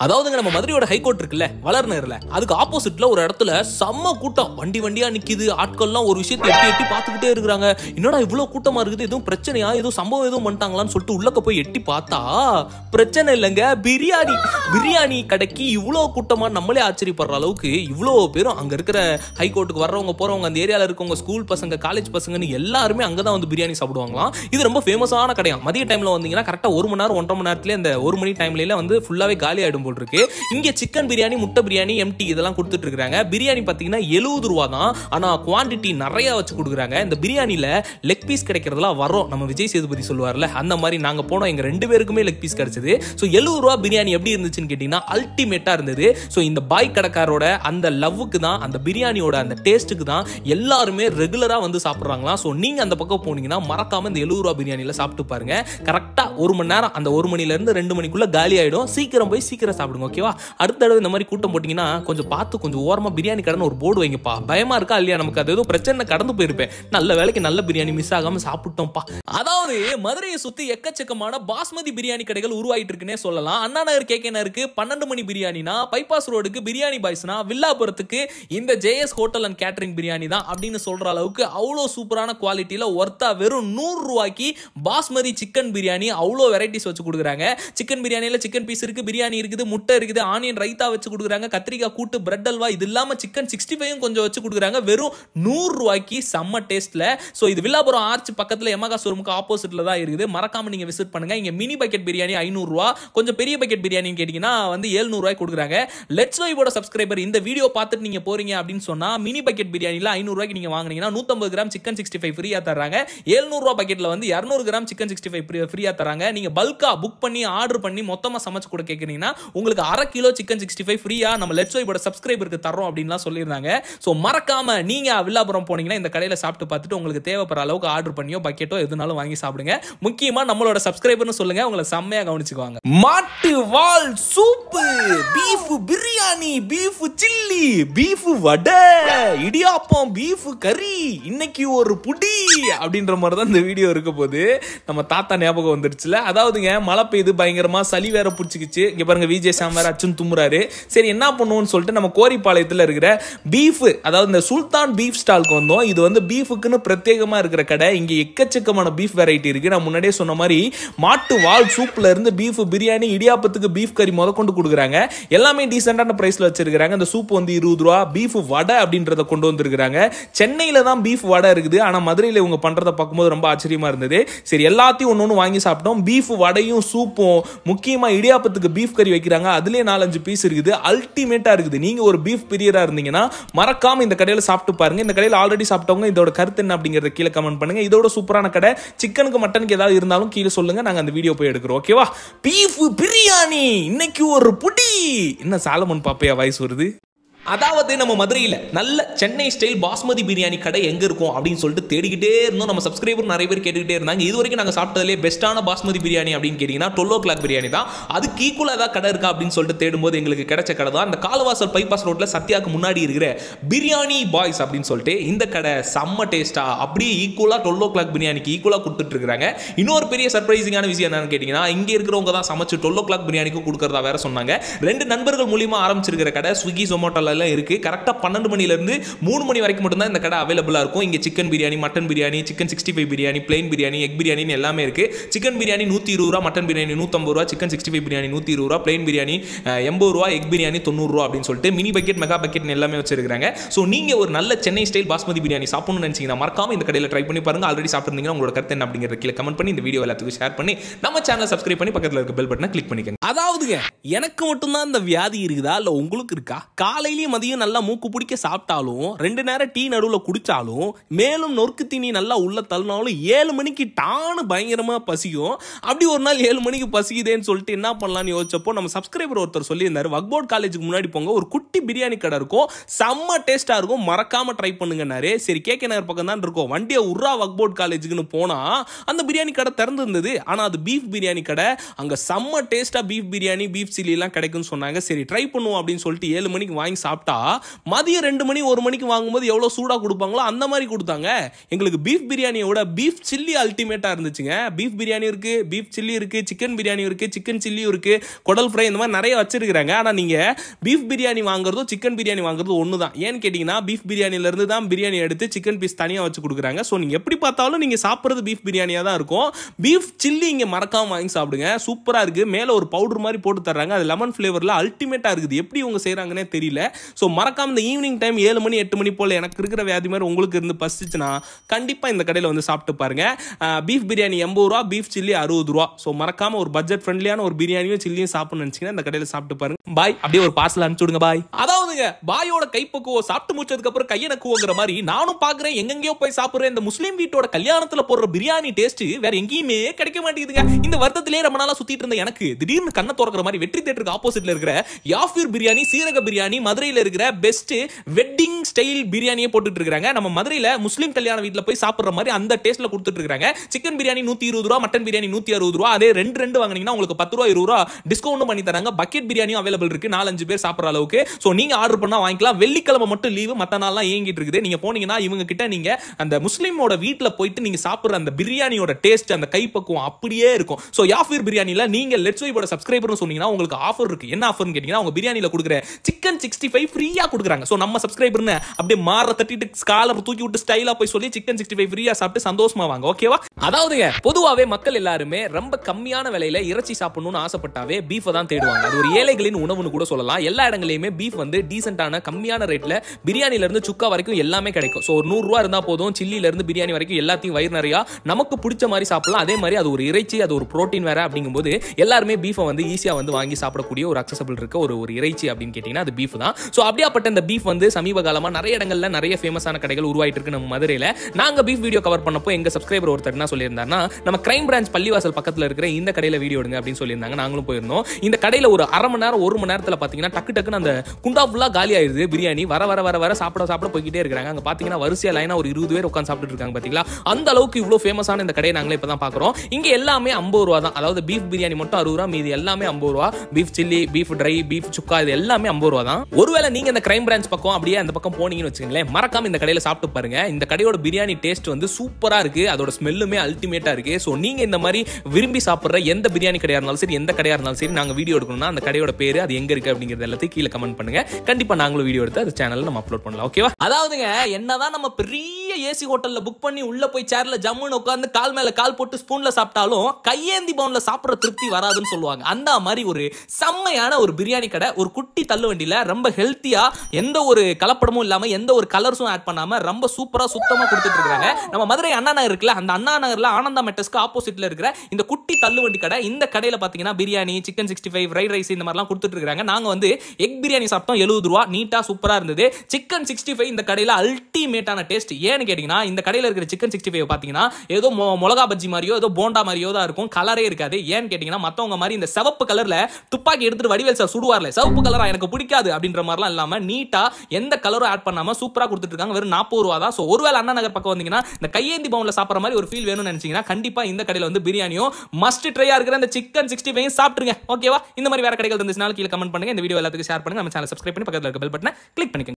அதாவதுங்க நம்ம மதுரையோட ஹைகோர்ட் இருக்குல்ல வளர்நகர்ல அதுக்கு ஆப்போசிட்ல ஒரு இடத்துல செம்ம கூட்டம் வண்டி வண்டியா நிக்குது ஆட்கள்லாம் ஒரு விஷயத்தை எட்டி எட்டி பார்த்துக்கிட்டே இருக்கிறாங்க என்னடா இவ்வளவு கூட்டமா இருக்குது எதுவும் பிரச்சனையா எதுவும் சம்பவம் எதுவும் பண்ணிட்டாங்களான்னு சொல்லிட்டு உள்ளக்க போய் எட்டி பார்த்தா பிரச்சனை இல்லைங்க பிரியாணி பிரியாணி கடைக்கு இவ்வளோ கூட்டமா நம்மளே ஆச்சரியப்படுற அளவுக்கு இவ்வளோ பேரும் அங்க இருக்கிற ஹைகோர்ட்டுக்கு வர்றவங்க போறவங்க அந்த ஏரியால இருக்கவங்க ஸ்கூல் பசங்க காலேஜ் பசங்கன்னு எல்லாருமே அங்கதான் வந்து பிரியாணி சாப்பிடுவாங்களாம் இது ரொம்ப ஃபேமஸான கடையா மதிய டைம்ல வந்தீங்கன்னா கரெக்டா ஒரு மணி நேரம் ஒன்றரை மணி நேரத்துல இந்த ஒரு மணி டைம்ல வந்து ஃபுல்லாவே காலி ஆயிடும் போல் இருக்கு இங்க சிக்கன் பிரியாணி முட்டை பிரியாணி எம்டி இதெல்லாம் கொடுத்துட்டு இருக்காங்க பிரியாணி பாத்தீங்கன்னா எழுபது ரூபா தான் ஆனா குவாண்டிட்டி நிறைய வச்சு கொடுக்குறாங்க இந்த பிரியாணில லெக் பீஸ் கிடைக்கிறதுலாம் வரும் நம்ம விஜய் சேதுபதி சொல்லுவார்ல அந்த மாதிரி நாங்க போனோம் எங்க ரெண்டு பேருக்குமே லெக் பீஸ் கிடைச்சது ஸோ எழுபது ரூபா பிரியாணி எப்படி இருந்துச்சுன்னு கேட்டீங்கன்னா அல்டிமேட்டா இருந்தது ஸோ இந்த பாய் கடைக்காரோட அந்த லவ்வுக்கு தான் அந்த பிரியாணியோட அந்த டேஸ்ட்டுக்கு தான் எல்லாருமே ரெகுலரா வந்து சாப்பிட்றாங்களாம் ஸோ நீங்க அந்த பக்கம் போனீங்கன்னா மறக்காம இந்த எழுபது ரூபா பிரியாணியில சாப்பிட்டு பாருங்க கரெக்டா ஒரு மணி நேரம் அந்த ஒரு மணில இருந்து ரெண்டு மணிக்குள்ள காலி ஆயிடும் சீக்கிரம் போய் சீக்கிரம் சாப்பிடுங்க ஓகேவா அடுத்த தடவை இந்த மாதிரி கூட்டம் போட்டீங்கன்னா கொஞ்சம் பார்த்து கொஞ்சம் ஓரமா பிரியாணி கடைன்னு ஒரு போர்டு வைங்கப்பா பயமா இருக்கா இல்லையா நமக்கு அது எதுவும் பிரச்சனை கடந்து போயிருப்பேன் நல்ல வேலைக்கு நல்ல பிரியாணி மிஸ் ஆகாம சாப்பிட்டோம்ப்பா அதாவது மதுரையை சுத்தி எக்கச்சக்கமான பாஸ்மதி பிரியாணி கடைகள் உருவாயிட்டு இருக்குன்னே சொல்லலாம் அண்ணா நகர் கேகே நகருக்கு பன்னெண்டு மணி பிரியாணினா பைபாஸ் ரோடுக்கு பிரியாணி பாய்ஸ்னா வில்லாபுரத்துக்கு இந்த JS hotel and catering biryani தான் அப்படின்னு சொல்ற அளவுக்கு அவ்வளோ சூப்பரான குவாலிட்டியில ஒர்த்தா வெறும் நூறு ரூபாய்க்கு பாஸ்மதி சிக்கன் பிரியாணி அவ்வளோ வெரைட்டிஸ் வச்சு கொடுக்குறாங்க சிக்கன் பிரியாணியில சிக்கன் பீஸ் இருக்கு பிரியாணி இருக்குது முட்டை இருக்குது ஆனியன் ரைத்தா வச்சு கொடுக்குறாங்க கத்திரிக்காய் கூட்டு பிரெட் அல்வா இது இல்லாம சிக்கன் சிக்ஸ்டி ஃபைவும் கொஞ்சம் வச்சு கொடுக்குறாங்க வெறும் நூறு ரூபாய்க்கு செம்ம டேஸ்ட்ல ஸோ இது வில்லாபுரம் ஆர்ச் பக்கத்துல எமகா ஷோரூமுக்கு ஆப்போசிட்ல தான் இருக்குது மறக்காம நீங்க விசிட் பண்ணுங்க இங்க மினி பக்கெட் பிரியாணி ஐநூறுரூவா கொஞ்சம் பெரிய பக்கெட் பிரியாணின்னு கேட்டீங்கன்னா வந்து ஏழ்நூறுவாய் கொடுக்குறாங்க லெட்ஸ் வைபோட சப்ஸ்கிரைபர் இந்த வீடியோ பார்த்துட்டு நீங்க போறீங்க அப்படின்னு சொன்னா மினி பக்கெட் பிரியாணில ஐநூறுரூவாய்க்கு நீங்க வாங்குனீங்கன்னா நூத்தம்பது கிராம் சிக்கன் சிக்ஸ்டி ஃபைவ் ஃப்ரீயா தர்றாங்க ஏழ்நூறுவா பக்கெட்ல வந்து இரநூறு கிராம் சிக்கன் சிக்ஸ்டி ஃபைவ் ஃப்ரீயா தராங்க நீங்க பல்கா புக் பண்ணி ஆர்டர் பண்ணி மொத்தமா சமைச்சு கூட கேட்குறீங்கன்னா உங்களுக்கு அரை கிலோ சிக்கன் சிக்ஸ்டி ஃபைவ் ஃப்ரீயா நம்ம லெட்ஸ் வைபோட சப்ஸ்கிரைபருக்கு தரோம் அப்படின்லாம் சொல்லியிருந்தாங்க ஸோ மறக்காம நீங்க வில்லாபுரம் போனீங்கன்னா இந்த கடையில சாப்பிட்டு பார்த்துட்டு உங்களுக்கு தேவைப்படுற அளவுக்கு ஆர்டர் பண்ணியோ பக்கெட்டோ எதுனாலும் வாங்கி சாப்பிடுங்க முக்கியமா நம்மளோட சப்ஸ்கிரைபர்னு சொல்லுங்க உங்களை செம்மையா கவனிச்சுக்குவாங்க மாட்டு வால் சூப்பு beef biryani beef chilli beef வடை இடியாப்பம் பீஃப் கறி இன்னைக்கு ஒரு புடி அப்படின்ற மாதிரி தான் இந்த வீடியோ இருக்க போது நம்ம தாத்தா ஞாபகம் வந்துருச்சுல அதாவதுங்க மழை பெய்யுது பயங்கரமா சளி வேற பிடிச்சிக்கிச்சு இங்க பாருங்க விஜய் சாம் வேற அச்சுன்னு தும்புறாரு சரி என்ன பண்ணுவோம்னு சொல்லிட்டு நம்ம கோரிப்பாளையத்தில் இருக்கிற பீஃப் அதாவது இந்த சுல்தான் பீஃப் ஸ்டாலுக்கு வந்தோம் இது வந்து பீஃபுக்குன்னு பிரத்யேகமா இருக்கிற கடை இங்க எக்கச்சக்கமான பீஃப் வெரைட்டி இருக்கு நான் முன்னாடியே சொன்ன மாதிரி மாட்டு வால் சூப்ல இருந்து பீஃப் பிரியாணி இடியாப்பத்துக்கு பீஃப் கறி முத கொண்டு கொடுக்குறாங்க எல்லாமே டீசென்டான பிரைஸ்ல வச்சிருக்காங்க இந்த சூப் வந்து இருபது ரூபா பீஃப் வடை அப்படின்றத கொண்டு வந்திருக்காங்க சென்னையில தான் பீஃப் வடை இருக்குது ஆனா மதுரையில இவங்க பண்றதை பார்க்கும்போது ரொம்ப ஆச்சரியமா இருந்தது சரி எல்லாத்தையும் ஒன்று ஒன்று வாங்கி சாப்பிட்டோம் பீஃப் வடையும் சூப்பும் முக்கியமா இடியாப்பத்துக்கு பீஃப் கறி வைக்கிறாங்க அதுலயே நாலஞ்சு பீஸ் இருக்குது அல்டிமேட்டா இருக்குது நீங்க ஒரு பீஃப் பிரியரா இருந்தீங்கன்னா மறக்காம இந்த கடையில சாப்பிட்டு பாருங்க இந்த கடையில் ஆல்ரெடி சாப்பிட்டவங்க இதோட கருத்து என்ன அப்படிங்கறத கீழே கமெண்ட் பண்ணுங்க இதோட சூப்பரான கடை சிக்கனுக்கு மட்டனுக்கு ஏதாவது இருந்தாலும் கீழே சொல்லுங்க நாங்க அந்த வீடியோ போய் எடுக்கிறோம் ஓகேவா பீஃப் பிரியாணி இன்னைக்கு ஒரு புடி என்ன சாலமன் பாப்பையா வாய்ஸ் வருது அதாவது நம்ம மதுரையில் நல்ல சென்னை ஸ்டைல் பாஸ்மதி பிரியாணி கடை எங்கே இருக்கும் அப்படின்னு சொல்லிட்டு தேடிக்கிட்டே இருந்தோம் நம்ம சப்ஸ்கிரைபர் நிறைய பேர் கேட்டுக்கிட்டே இருந்தாங்க இது வரைக்கும் நாங்கள் சாப்பிட்டதுலேயே பெஸ்ட்டான பாஸ்மதி பிரியாணி அப்படின்னு கேட்டிங்கன்னா டுவெல் ஓ கிளாக் பிரியாணி தான் அதுக்கு ஈக்குவலாக ஏதாவது கடை இருக்கா அப்படின்னு சொல்லிட்டு தேடும்போது எங்களுக்கு கிடைச்ச கடை தான் அந்த காலவாசல் பைபாஸ் ரோட்டில் சத்யாவுக்கு முன்னாடி இருக்கிற பிரியாணி பாய்ஸ் அப்படின்னு சொல்லிட்டு இந்த கடை செம்ம டேஸ்ட்டாக அப்படியே ஈக்குவலாக டுவெல் ஓ கிளாக் பிரியாணிக்கு ஈக்குவலாக கொடுத்துட்ருக்காங்க இன்னொரு பெரிய சர்ப்ரைசிங்கான விஷயம் என்னன்னு கேட்டிங்கன்னா இங்கே இருக்கிறவங்க தான் சமைச்சு டுவெல் ஓ கிளாக் பிரியாணிக்கும் கொடுக்குறதா வேற சொன்னாங்க ரெண்டு நண்பர்கள் மூலியமாக ஆரம்பிச்சிருக்கிற கடை ஸ்விக்கி ஜொமேட்டோல எல்லாம் இருக்கு கரெக்டாக பன்னெண்டு மணிலேருந்து மூணு மணி வரைக்கும் மட்டும்தான் இந்த கடை அவைலபிளாக இருக்கும் இங்கே chicken biryani mutton biryani chicken sixty five biryani plain biryani egg பிரியாணின்னு எல்லாமே இருக்கு சிக்கன் பிரியாணி நூற்றி இருபது ரூபா மட்டன் பிரியாணி நூற்றம்பது ரூபா சிக்கன் சிக்ஸ்டி ஃபைவ் பிரியாணி நூற்றி இருபது ரூபா பிளைன் பிரியாணி அஹ், எண்பது ரூபா எக் பிரியாணி தொண்ணூறுரூவா அப்படின்னு சொல்லிட்டு மினி பக்கெட் மெகா பக்கெட் எல்லாமே வச்சிருக்காங்க ஸோ நீங்கள் ஒரு நல்ல சென்னை ஸ்டைல் பாஸ்மதி பிரியாணி சாப்பிடணும்னு நினச்சிங்கன்னா மறக்காம இந்த கடையில் ட்ரை பண்ணி பாருங்க ஆல்ரெடி சாப்பிட்டுருந்தீங்கன்னா உங்களோட கருத்து என்ன அப்படிங்கிற கீழே கமெண்ட் பண்ணி இந்த வீடியோ எல்லாத்துக்கும் ஷேர் பண்ணி நம்ம சேனலை சப்ஸ்கிரைப் பண்ணி பக்கத்தில் இருக்க பெல் பட்டனை கிளிக் பண்ணிக்கோங்க அதாவதுங்க எனக்கு மட்டும்தான் இந்த வியாதி இருக்குதா இல்லை உங்களுக்கு இருக்கா காலையிலேயும் மதியம் நல்லா மூக்கு பிடிக்க சாப்பிட்டாலும் ரெண்டு நேரம் டீ நடுவில் குடிச்சாலும் மேலும் நொறுக்கு தீனி நல்லா உள்ள தள்ளினாலும் ஏழு மணிக்கு டான்னு பயங்கரமா பசிக்கும் அப்படி ஒரு நாள் ஏழு மணிக்கு பசிக்குதேன்னு சொல்லிட்டு என்ன பண்ணலாம்னு யோசிச்சப்போ நம்ம சப்ஸ்கிரைபர் ஒருத்தர் சொல்லியிருந்தாரு வக்போர்ட் காலேஜுக்கு முன்னாடி போங்க ஒரு குட்டி பிரியாணி கடை இருக்கும் செம்ம டேஸ்டா இருக்கும் மறக்காம ட்ரை பண்ணுங்கன்னாரு சரி கேகே நகர் பக்கம் தான் இருக்கும் வண்டியை உர்ரா வக்போர்ட் காலேஜுக்குன்னு போனா அந்த பிரியாணி கடை திறந்து இருந்தது ஆனா அது பீஃப் பிரியாணி கடை அங்க செம்ம டேஸ்டா பீஃப் பிரியாணி பீஃப் சில்லி எல்லாம் கிடைக்கும்னு சொன்னாங்க சரி ட்ரை பண்ணுவோம் அப்படின்னு சொல்லிட்டு ஏழு மணிக்கு வாங்கி சாப்பிட்டா மதியம் ரெண்டு மணி ஒரு மணிக்கு வாங்கும்போது எவ்வளோ சூடாக கொடுப்பாங்களோ அந்த மாதிரி கொடுத்தாங்க எங்களுக்கு பீஃப் பிரியாணியோட பீஃப் சில்லி அல்டிமேட்டாக இருந்துச்சுங்க பீஃப் பிரியாணி இருக்கு பீஃப் சில்லி இருக்கு சிக்கன் பிரியாணி இருக்கு சிக்கன் சில்லியும் இருக்கு குடல் ஃப்ரை இந்த மாதிரி நிறைய வச்சிருக்காங்க ஆனால் நீங்கள் பீஃப் பிரியாணி வாங்குறதும் சிக்கன் பிரியாணி வாங்குறதும் ஒன்று தான் ஏன்னு கேட்டிங்கன்னா பீஃப் பிரியாணிலேருந்து தான் பிரியாணி எடுத்து சிக்கன் பீஸ் தனியாக வச்சு கொடுக்குறாங்க ஸோ நீங்கள் எப்படி பார்த்தாலும் நீங்கள் சாப்பிட்றது பீஃப் பிரியாணியாக தான் இருக்கும் பீஃப் சில்லி இங்கே மறக்காம வாங்கி சாப்பிடுங்க சூப்பராக இருக்குது மேலே ஒரு பவுடர் மாதிரி போட்டு தர்றாங்க அது லெமன் ஃப்ளேவரில் அல்டிமேட்டாக இருக்குது எப்படி இவங்க செய்கிறாங்கன்னே தெரியல ஸோ மறக்காம இந்த ஈவினிங் டைம் ஏழு மணி எட்டு மணி போல் எனக்கு இருக்கிற வியாதி மாதிரி உங்களுக்கு இருந்து பசிச்சுன்னா கண்டிப்பாக இந்த கடையில் வந்து சாப்பிட்டு பாருங்க பீஃப் பிரியாணி எண்பது ரூபா பீஃப் சில்லி அறுபது ரூபா ஸோ மறக்காம ஒரு பட்ஜெட் ஃப்ரெண்ட்லியான ஒரு பிரியாணியும் சில்லியும் சாப்பிடணும்னு நினச்சிங்கன்னா இந்த கடையில் சாப்பிட்டு பாருங்க பாய் அப்படியே ஒரு பார்சல் அனுப்பிச்சு விடுங்க பாய் அதாவதுங்க பாயோட கைப்பக்குவம் சாப்பிட்டு முடிச்சதுக்கு அப்புறம் கையை நக்குவோங்கிற மாதிரி நானும் பார்க்குறேன் எங்கெங்கேயோ போய் சாப்பிட்றேன் இந்த முஸ்லீம் வீட்டோட கல்யாணத்தில் போடுற பிரியாணி டேஸ்ட் வேற எங்கேயுமே கிடைக்க மாட்டேங்குதுங்க இந்த வருத்தத்திலே ரொம்ப நாளா சுத்திட்டு இருந்த எனக்கு திடீர்னு கண்ணை திறக்கிற மாதிரி வெற்றி தேட்டருக்கு ஆப்போசிட்ல இருக்கிற யாஃபீர் பிரியாணி சீரக பிரியாணி மதுரையில் இருக்கிற பெஸ்ட் வெட்டிங் ஸ்டைல் பிரியாணியே போட்டுட்டு இருக்காங்க நம்ம மதுரையில முஸ்லீம் கல்யாண வீட்டில் போய் சாப்பிடுற மாதிரி அந்த டேஸ்ட்ல கொடுத்துட்டு இருக்காங்க சிக்கன் பிரியாணி நூத்தி இருபது ரூபா மட்டன் பிரியாணி நூத்தி அறுபது ரூபா அதே ரெண்டு ரெண்டு வாங்கினீங்கன்னா உங்களுக்கு பத்து ரூபா இருபது ரூபா டிஸ்கவுண்ட் பண்ணி தராங்க பக்கெட் பிரியாணியும் அவைலபிள் இருக்கு நாலஞ்சு பேர் சாப்பிட்ற அளவுக்கு ஸோ நீங்க ஆர்டர் பண்ணா வாங்கிக்கலாம் வெள்ளிக்கிழமை மட்டும் லீவு மற்ற நாள்லாம் இயங்கிட்டு இருக்குது நீங்க போனீங்கன்னா இவங்க கிட்ட நீங்க அந்த முஸ்லீமோட வீட்டில் போயிட்டு நீங்க சாப்பிடுற அந்த பிரியாணியோட டேஸ்ட் அந்த கைப்பக்குவம் அப்படியே இருக்கும் ஸோ யாஃபீர் பிரியாணியில் நீங்க லெட்ஸ் வைபோட சப்ஸ்கிரைபர்னு சொன்னீங்கன்னா உங்களுக்கு ஆஃபர் இருக்கு என்ன ஆஃபர்னு கேட்டீங்கன்னா அவங்க பிரியாணியில் கொடுக்குற சிக்கன் சிக்ஸ்டி ஃபைவ் ஃப்ரீயாக கொடுக்குறாங்க ஸோ நம்ம சப்ஸ்கிரைபர்னு அப்படியே மாற தட்டிட்டு ஸ்காலர் தூக்கி விட்டு ஸ்டைலாக போய் சொல்லி சிக்கன் சிக்ஸ்டி ஃபைவ் ஃப்ரீயாக சாப்பிட்டு சந்தோஷமா வாங்க ஓகேவா அதாவதுங்க பொதுவாகவே மக்கள் எல்லாருமே ரொம்ப கம்மியான விலையில இறைச்சி சாப்பிடணும்னு ஆசைப்பட்டாவே பீஃபை தான் தேடுவாங்க அது ஒரு ஏழைகளின் உணவுன்னு கூட சொல்லலாம் எல்லா இடங்களையுமே பீஃப் வந்து டீசென்டான கம்மியான ரேட்ல பிரியாணில இருந்து சுக்கா வரைக்கும் எல்லாமே கிடைக்கும் ஸோ ஒரு நூறுரூவா இருந்தால் போதும் சில்லில இருந்து பிரியாணி வரைக்கும் எல்லாத்தையும் வயிறு நிறையா நமக்கு பிடிச்ச மாதிரி சாப்பிடலாம் அதே மாதிரி அது ஒரு இறைச்சி அது ஒரு புரோட்டீன் வேற அப்படிங்கும்போது எல்லாருமே பீஃபை வந்து ஈஸியாக வந்து வாங்கி சாப்பிடக்கூடிய ஒரு அக்சசபிள் இருக்க ஒரு ஒரு இறைச்சி அப்படின்னு கேட்டிங்கன்னா அது பீஃப் தான் ஸோ அப்படியாப்பட்ட இந்த பீஃப் வந்து சமீப காலமாக நிறைய இடங்கள்ல நிறைய ஃபேமஸான கடைகள் உருவாயிட்டு இருக்கு நம்ம மதுரையில் நாங்கள் பீஃப் வீடியோ கவர் பண்ணப்போ எங்கள் சப்ஸ்கிரைபர் ஒருத்தர் என்ன சொல்லியிருந்தாருன்னா நம்ம கிரைம் பிரான்ச் பள்ளிவாசல் பக்கத்தில் இருக்கிற இந்த கடையில் வீடியோ எடுங்க அப்படின்னு சொல்லியிருந்தாங்க நாங்களும் போயிருந்தோம் இந்த கடையில் ஒரு அரை மணி நேரம் ஒரு மணி நேரத்தில் பார்த்தீங்கன்னா டக்கு டக்குன்னு அந்த குண்டா ஃபுல்லாக காலி ஆயிருது பிரியாணி வர வர வர வர சாப்பிட சாப்பிட போய்கிட்டே இருக்காங்க அங்கே பார்த்தீங்கன்னா வரிசையா லைனா ஒரு இருபது பேர் உட்காந்து சாப்பிட்டு இருக்காங்க பார்த்தீங்களா அந்த அளவுக்கு இவ்வளோ ஃபேமஸான இந்த கடையை நாங்களே இப்போ தான் பார்க்குறோம் இங்கே எல்லாமே ஐம்பது ரூபா தான் அதாவது பீஃப் பிரியாணி மட்டும் அறுபது ரூபா மீதி எல்லாமே ஐம்பது ரூபா beef chilli beef dry beef சுக்கா இது எல்லாமே ஐம்பது ரூபா தான் ஒருவேளை நீங்க இந்த கிரைம் பிரான்ச் பக்கம் அப்படியே அந்த பக்கம் போனீங்கன்னு வச்சுக்கோங்களேன் மறக்காம இந்த கடையில் சாப்பிட்டு பாருங்க இந்த கடையோட பிரியாணி டேஸ்ட் வந்து சூப்பரா இருக்கு அதோட ஸ்மெல்லுமே அல்டிமேட்டா இருக்கு ஸோ நீங்க இந்த மாதிரி விரும்பி சாப்பிட்ற எந்த பிரியாணி கடையா இருந்தாலும் சரி எந்த கடையா இருந்தாலும் சரி நாங்க வீடியோ எடுக்கணும்னா அந்த கடையோட பேரு அது எங்க இருக்கு அப்படிங்கிறது எல்லாத்தையும் கீழே கமெண்ட் பண்ணுங்க கண்டிப்பா நாங்களும் வீடியோ எடுத்து அது சேனல்ல நம்ம அப்லோட் பண்ணலாம் ஓகேவா அதாவதுங்க என்னதான் நம்ம பெரிய ஏசி ஹோட்டல்ல புக் பண்ணி உள்ள போய் சேர்ல ஜம்முன்னு உட்காந்து கால் மேல கால் போட்டு ஸ்பூன்ல சாப்பிட்டாலும் கையேந்தி பவுன்ல சாப்பிட்ற திருப்தி வராதுன்னு சொல்லுவாங்க அந்த மாதிரி ஒரு செம்மையான ஒரு பிரியாணி கடை ஒரு குட்டி தள்ளு வண்டியில ரொம்ப ஹெல்த்தியா எந்த ஒரு கலப்படமும் இல்லாம எந்த ஒரு கலர்ஸும் ஆட் பண்ணாம ரொம்ப சூப்பரா சுத்தமா கொடுத்துட்டு இருக்காங்க நம்ம மதுரை அண்ணா நகர் இருக்குல்ல அந்த அண்ணா நகர்ல ஆனந்தா மெட்டஸ்க்கு ஆப்போசிட்ல இருக்கிற இந்த குட்டி தள்ளு வண்டி கடை இந்த கடையில பாத்தீங்கன்னா biryani chicken sixty five fried rice இந்த மாதிரிலாம் கொடுத்துட்டு இருக்காங்க நாங்க வந்து எக் பிரியாணி சாப்பிட்டோம் எழுபது ரூபா நீட்டா சூப்பரா இருந்தது சிக்கன் சிக்ஸ்டி ஃபைவ் இந்த கடையில அல்டிமேட்டான டேஸ்ட் ஏன்னு கேட்டீங்கன்னா இந்த கடையில இருக்கிற சிக்கன் சிக்ஸ்டி ஃபைவ் பாத்தீங்கன்னா ஏதோ மொ- மிளகா பஜ்ஜி மாதிரியோ ஏதோ போண்டா மாதிரியோ தான் இருக்கும் கலரே இருக்காது ஏன்னு கேட்டீங்கன்னா மத்தவங்க மாதிரி இந்த சிவப்பு கலர்ல துப்பாக்கி எடுத்துட்டு வடிவேல் சார் சுடுவார்ல சிவப்பு கலரா எனக்கு பிடிக்காது அப்படின்ற மாதிரிலாம் இல்லாம நீட்டா எந்த கலரும் ஆட் பண்ணாம சூப்பரா கொடுத்துட்டு இருக்காங்க வெறும் நாற்பது ரூபா தான் ஸோ ஒருவேளை அண்ணா நகர் பக்கம் வந்தீங்கன்னா இந்த கையேந்தி பவுன்ல சாப்பிட்ற மாதிரி ஒரு ஃபீல் வேணும்னு நினைச்சீங்கன்னா கண்டிப்பா இந்த கடையில வந்து பிரியாணியும் மஸ்ட் ட்ரையா இருக்கிற இந்த சிக்கன் சிக்ஸ்டி ஃபைவ் சாப்பிட்டுருங்க ஓகேவா இந்த மாதிரி வேற கடைகள் இருந்துச்சுனாலும் கீழே கமெண்ட் பண்ணுங்க இந்த வீடியோ எல்லாத்துக்கும் ஷேர் பண்ணுங்க நம்ம சேனல் சப்ஸ்கிரைப் பண்ணி பக்கத்தில் இருக்க பெல் பட்டனை கிளிக் பண்ணிக்கோங்க